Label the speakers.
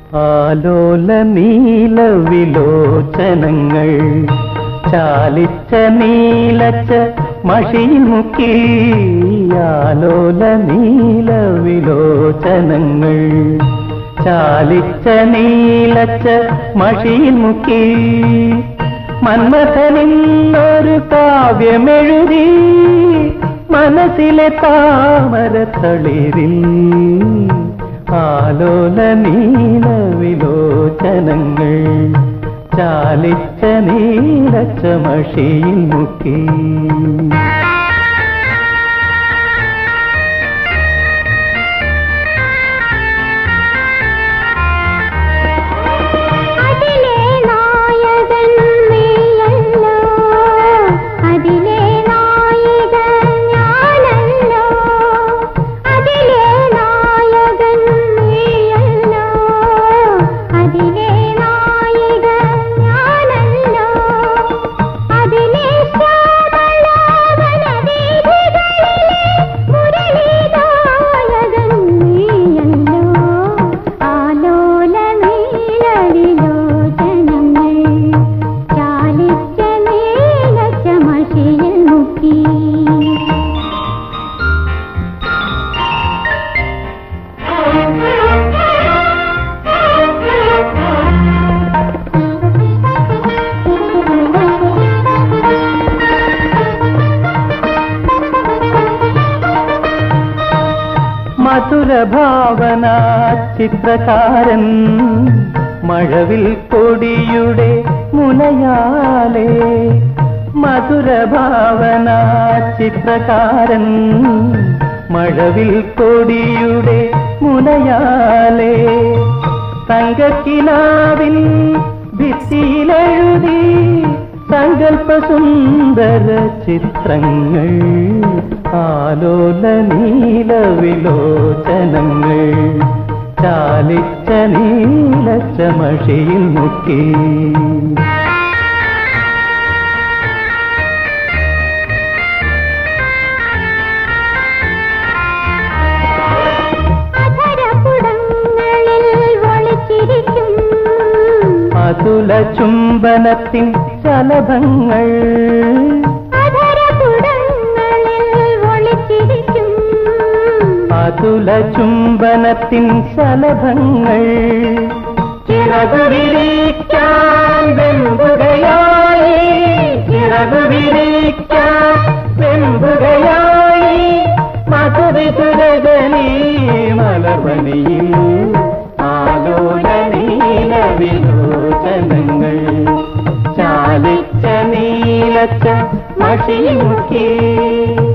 Speaker 1: ആലോല നീല വിലോചനങ്ങൾ ചാലിച്ച നീലച്ച മഷിയിൽ മുക്കി ആലോല നീല വിലോചനങ്ങൾ ചാലിച്ച നീലച്ച മഷിയിൽ മുക്കി മന്മഥനിന്നൊരു കാവ്യമെഴുതി മനസ്സിലെ താമരത്തളിരിൽ ആലോല നീല വിലോചനങ്ങൾ ചാലിച്ച നീലച്ച മഷിയിൽ മുക്കി
Speaker 2: അതിലെ നായകൻ നീയല്ലോ അതിലെ നായിക ഞാനല്ലോ അതിലെ നായകൻ നീയല്ലോ അതിലെ നായിക ഞാനല്ലോ അതിലെ ശ്യാമളവനവീഥികളിലെ മുരളീഗായകൻ നീയല്ലോ ആലോല നീലവിലോചനങ്ങൾ ചാലിച്ച നീലച്ചമഷിയിൽ മുക്കി
Speaker 1: മധുരഭാവന ചിത്രകാരൻ മഴവിൽ കൊടിയുടെ മുനയാലേ മധുരഭാവന ചിത്രകാരൻ മഴവിൽ കൊടിയുടെ മുനയാലേ തങ്കക്കിനാവിൻ ഭിത്തിയിലെഴുതി സങ്കല്പസുന്ദര ചിത്രങ്ങൾ ആലോല നീല വിലോചനങ്ങൾ ചാലിച്ച നീല ചമഷിയിൽ മുക്കി
Speaker 2: അധരപുടങ്ങളിൽ ഒളിച്ചിരിക്കും
Speaker 1: അതുല ചുംബനത്തിൻ ശലഭങ്ങൾ
Speaker 2: അധരപുടങ്ങളിൽ ഒളിച്ചിരിക്കും
Speaker 1: അതുല ചുംബനത്തിൻ ശലഭങ്ങൾ ചിറകു വിരിക്കാൻ വെമ്പുകയായി ചിറകു വിരിക്കാൻ വെമ്പുകയായി മധുരസുരജനീ മലപണിയിൽ ആലോല നീല വിലോചനങ്ങൾ ചാലിച്ച നീലച്ച മഷിമുഖി